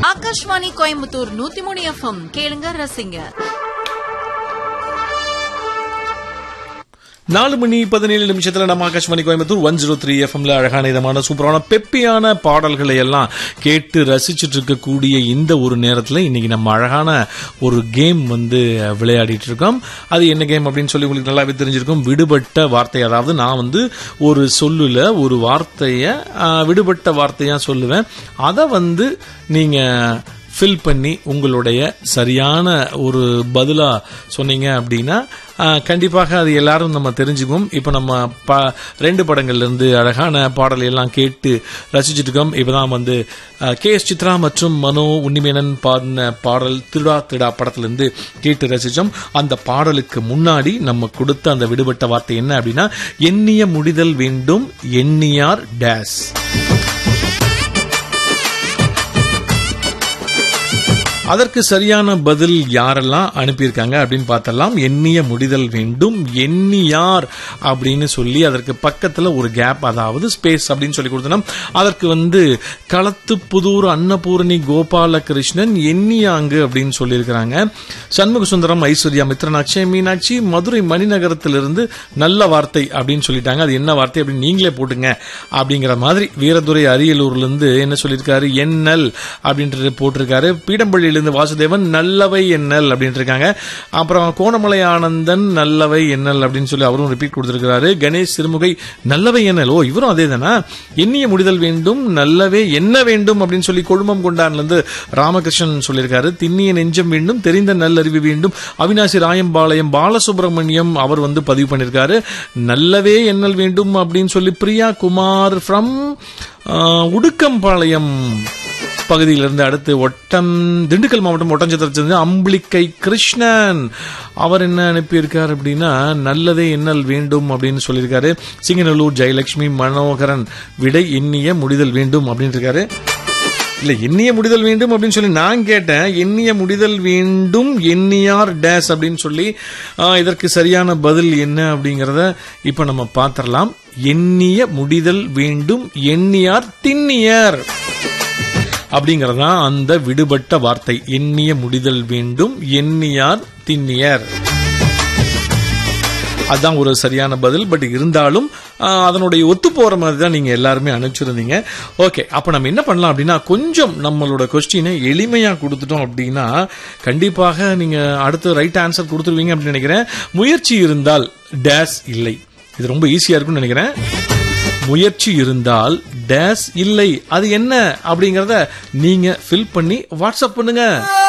ஆகாஷ்வாணி கோயம்புத்தூர் நூத்தி மூணு எஃப்எம் கேளுங்க ரசிங்க நாலு மணி பதினேழு நிமிஷத்துல நம்ம Akashvani Coimbatore one zero three எஃப்எம்ல அழகான இதமான சூப்பரான பெப்பியான பாடல்களை எல்லாம் கேட்டு ரசிச்சுட்டு இருக்கக்கூடிய இந்த ஒரு நேரத்துல இன்னைக்கு நம்ம அழகான ஒரு கேம் வந்து விளையாடிட்டு இருக்கோம் அது என்ன கேம் அப்படின்னு சொல்லி உங்களுக்கு நல்லாவே தெரிஞ்சிருக்கும் விடுபட்ட வார்த்தை அதாவது நான் வந்து ஒரு சொல்லுல ஒரு வார்த்தைய ஆ, விடுபட்ட வார்த்தையா சொல்லுவேன் அதை வந்து நீங்க ஃபில் பண்ணி உங்களுடைய சரியான ஒரு பதிலா சொன்னீங்க அப்படின்னா ஆஹ், கண்டிப்பாக அது எல்லாரும் நம்ம தெரிஞ்சுக்குவோம் இப்போ நம்ம ப ரெண்டு படங்கள்ல இருந்து அழகான பாடல் எல்லாம் கேட்டு ரசிச்சுட்டு இருக்கோம் இப்பதான் வந்து கே எஸ் சித்ரா மற்றும் மனோ உன்னிமேனன் பாடின பாடல் திருடா திருடா படத்திலிருந்து கேட்டு ரசிச்சோம் அந்த பாடலுக்கு முன்னாடி நம்ம கொடுத்த அந்த விடுபட்ட வார்த்தை என்ன அப்படின்னா எண்ணிய முடிதல் வேண்டும் எண்ணியார் டேஸ் அதற்கு சரியான பதில் யாரெல்லாம் அனுப்பியிருக்காங்க அப்படின்னு பார்த்தலாம் எண்ணிய முடிதல் வேண்டும் எண்ணியார் அப்படின்னு சொல்லி அதற்கு பக்கத்துல ஒரு கேப் அதாவது ஸ்பேஸ் அப்படின்னு சொல்லி கொடுத்தோம் அதற்கு வந்து களத்து புதூர் அன்னபூரணி கோபாலகிருஷ்ணன் எண்ணியாங்கு அப்படின்னு சொல்லியிருக்கிறாங்க சண்முக சுந்தரம் ஐஸ்வர்யா மித்ரன் அக்ஷய் மீனாட்சி மதுரை மணிநகரத்திலிருந்து நல்ல வார்த்தை அப்படின்னு சொல்லிட்டாங்க அது என்ன வார்த்தை அப்படின்னு நீங்களே போட்டுங்க அப்படிங்கிற மாதிரி வீரதுரை அரியலூர்ல இருந்து என்ன சொல்லியிருக்காரு எண்ணல் அப்படின்றது போட்டிருக்காரு பீடம்பள்ளியிலிருந்து வாசுதேவன் நல்லவை எண்ணல் அப்படின்னு இருக்காங்க அப்புறம் கோணமலை ஆனந்தன் நல்லவை எண்ணல் அப்படின்னு சொல்லி அவரும் ரிப்பீட் கொடுத்திருக்கிறாரு கணேஷ் சிறுமுகை நல்லவை எண்ணல் ஓ இவரும் அதே தானா எண்ணிய முடிதல் வேண்டும் நல்லவே என்ன வேண்டும் அப்படின்னு சொல்லி கொழுமம் கொண்டான்ல இருந்து ராமகிருஷ்ணன் சொல்லியிருக்காரு திண்ணிய நெஞ்சம் வேண்டும் தெரிந்த நல்லறிவு வேண்டும் அவினாசி ராயம்பாளையம் பாலசுப்ரமணியம் அவர் வந்து பதிவு பண்ணியிருக்காரு நல்லவே எண்ணல் வேண்டும் அப்படின்னு சொல்லி பிரியா குமார் ஃப்ரம் உடுக்கம்பாளையம் பகுதியிலிருந்து அடுத்து ஒட்டம் திண்டுக்கல் மாவட்டம் ஒட்டஞ்சத்திலிருந்து அம்பிளிக்கை கிருஷ்ணன் அவர் என்ன அனுப்பியிருக்கார் அப்படின்னா நல்லதே எண்ணல் வேண்டும் அப்படின்னு சொல்லியிருக்காரு சிங்கநல்லூர் ஜெயலட்சுமி மனோகரன் விடை எண்ணிய முடிதல் வேண்டும் அப்படின்னு இருக்காரு இல்ல எண்ணிய முடிதல் வேண்டும் அப்படின்னு சொல்லி நான் கேட்டேன் எண்ணிய முடிதல் வேண்டும் எண்ணியார் டேஸ் அப்படின்னு சொல்லி ஆ, இதற்கு சரியான பதில் என்ன அப்படிங்கறத இப்ப நம்ம பார்த்திடலாம் எண்ணிய முடிதல் வேண்டும் எண்ணியார் திண்ணியர் அப்படிங்கறதான் அந்த விடுபட்ட வார்த்தை எண்ணிய முடிதல் வேண்டும் எண்ணியார் திண்ணியர் அதுதான் ஒரு சரியான பதில் பட் இருந்தாலும் ஆஹ், அதனுடைய ஒத்து போற மாதிரி தான் நீங்க எல்லாருமே அனுப்பிச்சிருந்தீங்க ஓகே அப்ப நம்ம என்ன பண்ணலாம் அப்படின்னா கொஞ்சம் நம்மளோட கொஸ்டினை எளிமையா கொடுத்துட்டோம் அப்படின்னா கண்டிப்பாக நீங்க அடுத்து ரைட் ஆன்சர் கொடுத்துருவீங்க அப்படின்னு நினைக்கிறேன் முயற்சி இருந்தால் டேஸ் இல்லை இது ரொம்ப ஈஸியா இருக்கும்னு நினைக்கிறேன் முயற்சி இருந்தால் டேஸ் இல்லை அது என்ன அப்படிங்கறத நீங்க ஃபில் பண்ணி வாட்ஸ்அப் பண்ணுங்க